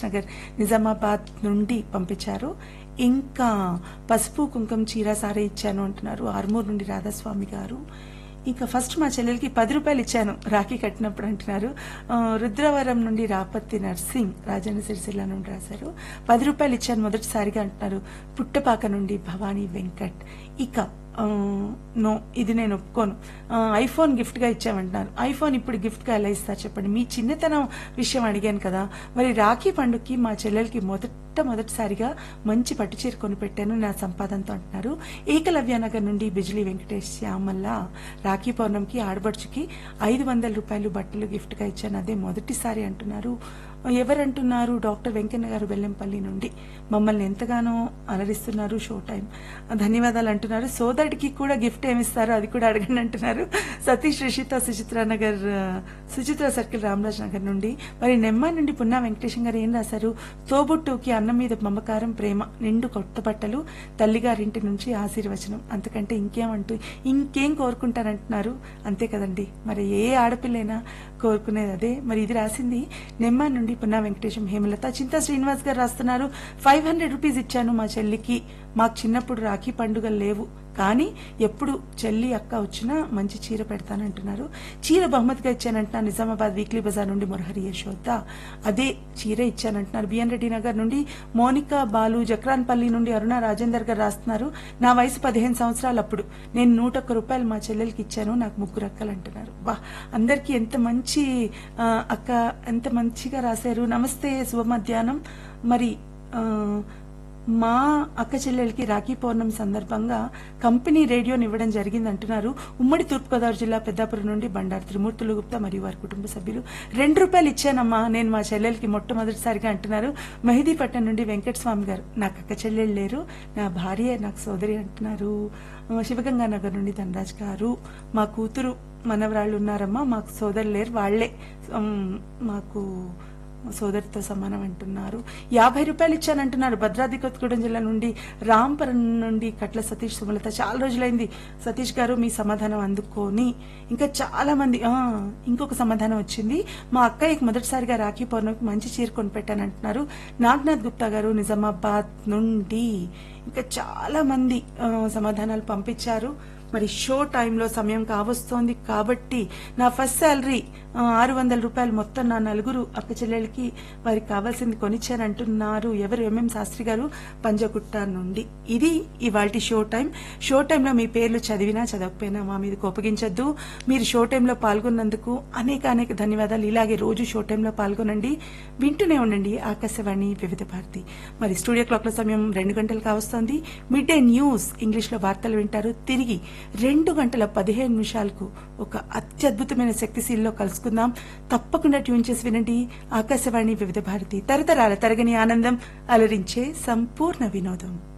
నగర్ నిజామాబాద్ నుండి పంపించారు ఇంకా పసుపు కుంకుమ చీర సారే ఇచ్చాను అంటున్నారు ఆర్మూర్ నుండి రాధాస్వామి గారు ఇంకా ఫస్ట్ మా చెల్లెలకి పది రూపాయలు ఇచ్చాను రాఖీ కట్టినప్పుడు అంటున్నారు ఆ, రుద్రవరం నుండి రాపత్తి నర్సింగ్ రాజన్న సిరిసిల్ల నుండి రాశారు పది రూపాయలు ఇచ్చాను మొదటిసారిగా అంటున్నారు పుట్టపాక నుండి భవానీ వెంకట్ ఇక ఆ, నో ఇది నేను ఒప్పుకోను ఆ, ఐఫోన్ గిఫ్ట్ గా ఇచ్చామంటున్నారు ఐఫోన్ ఇప్పుడు గిఫ్ట్ గా ఎలా ఇస్తారు చెప్పండి మీ చిన్నతనం విషయం అడిగాను కదా మరి రాఖీ పండుగకి మా చెల్లెలకి మొదట మొదటిసారిగా మంచి పట్టు చీర కొని పెట్టాను నా సంపాదనతో అంటున్నారు ఏకలవ్య నగర్ నుండి బిజిలీ వెంకటేష్ శ్యామల్ల రాఖీ పౌర్ణమికి ఆడబడుచుకి ఐదు వందల రూపాయలు బట్టలు గిఫ్ట్ గా ఇచ్చాను అదే మొదటిసారి అంటున్నారు ఎవరంటున్నారు డాక్టర్ వెంకన్న గారు బెల్లంపల్లి నుండి మమ్మల్ని ఎంతగానో అలరిస్తున్నారు షో టైం ధన్యవాదాలు అంటున్నారు సోదరుడికి కూడా గిఫ్ట్ ఏమిస్తారో అది కూడా అడగండి అంటున్నారు సతీష్ రిషిత సుచిత్ర నగర్ ఆ, సుచిత్ర సర్కిల్ రామరాజ్ నగర్ నుండి మరి నెమ్మ నుండి పున్నా వెంకటేశం గారు ఏం రాశారు తోబుట్టుకి అన్నం మీద మమకారం ప్రేమ నిండు కొత్త బట్టలు తల్లిగారింటి నుంచి ఆశీర్వచనం అంతకంటే ఇంకేమంటూ ఇంకేం కోరుకుంటారంటున్నారు అంతే కదండి మరి ఏ ఆడపిల్లైనా కోరుకునేది అదే మరి ఇది రాసింది నెమ్మ నుండి పున్నా వెంకటేశం హేమలత చింతా శ్రీనివాస్ గారు రాస్తున్నారు ఫైవ్ హండ్రెడ్ రూపీస్ ఇచ్చాను మా చెల్లికి మాకు చిన్నప్పుడు రాఖీ పండుగలు లేవు కానీ ఎప్పుడు చెల్లి అక్క వచ్చినా మంచి చీర పెడతానంటున్నారు చీర బహుమతిగా ఇచ్చానంటున్నారు నిజామాబాద్ వీక్లీ బజార్ నుండి మురహరి యశోద అదే చీర ఇచ్చానంటున్నారు బిఎన్ రెడ్డి నగర్ నుండి మోనికా బాలు జక్రాన్పల్లి నుండి అరుణ రాజేందర్ గారు రాస్తున్నారు నా వయసు పదిహేను సంవత్సరాలు అప్పుడు నేను నూట ఒక్క రూపాయలు మా చెల్లెలకి ఇచ్చాను నాకు ముగ్గురు అక్కలు అంటున్నారు వా అందరికీ ఎంత మంచి ఆ, అక్క ఎంత మంచిగా రాశారు నమస్తే శుభ మధ్యాహ్నం మరి ఆ, మా అక్క చెల్లెలకి రాఖీ పౌర్ణమి సందర్భంగా కంపెనీ రేడియోని ఇవ్వడం జరిగింది అంటున్నారు ఉమ్మడి తూర్పుగోదావరి జిల్లా పెద్దాపురం నుండి బండారు త్రిమూర్తులు గుప్తా మరియు వారి కుటుంబ సభ్యులు రెండు రూపాయలు ఇచ్చానమ్మా నేను మా చెల్లెలకి మొట్టమొదటిసారిగా అంటున్నారు మెహదీపట్నం నుండి వెంకటస్వామి గారు నాకు అక్క చెల్లెళ్ళు లేరు నా భార్య నాకు సోదరి అంటున్నారు ఆ, శివగంగా నగర్ నుండి ధనరాజ్ గారు మా కూతురు మనవరాళ్ళు ఉన్నారమ్మా మాకు సోదరు లేరు వాళ్లే ఉమ్, మాకు సోదరితో సమానం అంటున్నారు యాభై రూపాయలు ఇచ్చానంటున్నారు భద్రాద్రి కొత్తగూడెం జిల్లా నుండి రాంపురం నుండి కట్ల సతీష్ సుమలత చాలా రోజులైంది సతీష్ గారు మీ సమాధానం అందుకొని ఇంకా చాలా మంది ఆ, ఇంకొక సమాధానం వచ్చింది మా అక్కయ్యకి మొదటిసారిగా రాఖీ పౌర్ణమికి మంచి చీర కొనిపెట్టానంటున్నారు నాగనాథ్ గుప్తా గారు నిజామాబాద్ నుండి ఇంకా చాలా మంది ఆ, సమాధానాలు పంపించారు మరి షో టైంలో సమయం కావస్తోంది కాబట్టి నా ఫస్ట్ శాలరీ ఆరు వందల రూపాయలు మొత్తం నా నలుగురు అక్క చెల్లెలకి వారికి కావాల్సింది కొనిచ్చారంటున్నారు ఎవరు ఎంఎం శాస్త్రి గారు పంజగుట్ట నుండి ఇది ఇవాళ షో టైం షో టైంలో మీ పేర్లు చదివినా చదవకపోయినా మా మీద కోపగించొద్దు మీరు షో టైంలో పాల్గొన్నందుకు అనేక అనేక ధన్యవాదాలు ఇలాగే రోజు షో టైంలో పాల్గొనండి వింటూనే ఉండండి ఆకాశవాణి వివిధ భారతి మరి స్టూడియో క్లాక్ల సమయం రెండు గంటలు కావస్తోంది మిడ్ డే న్యూస్ ఇంగ్లీష్ లో వార్తలు వింటారు తిరిగి రెండు గంటల పదిహేను నిమిషాలకు ఒక అత్యద్భుతమైన శక్తిశీల్లో కలుసుకుందాం తప్పకుండా ట్యూన్ చేసి వినండి ఆకాశవాణి వివిధ భారతి తరతరాల తరగని ఆనందం అలరించే సంపూర్ణ వినోదం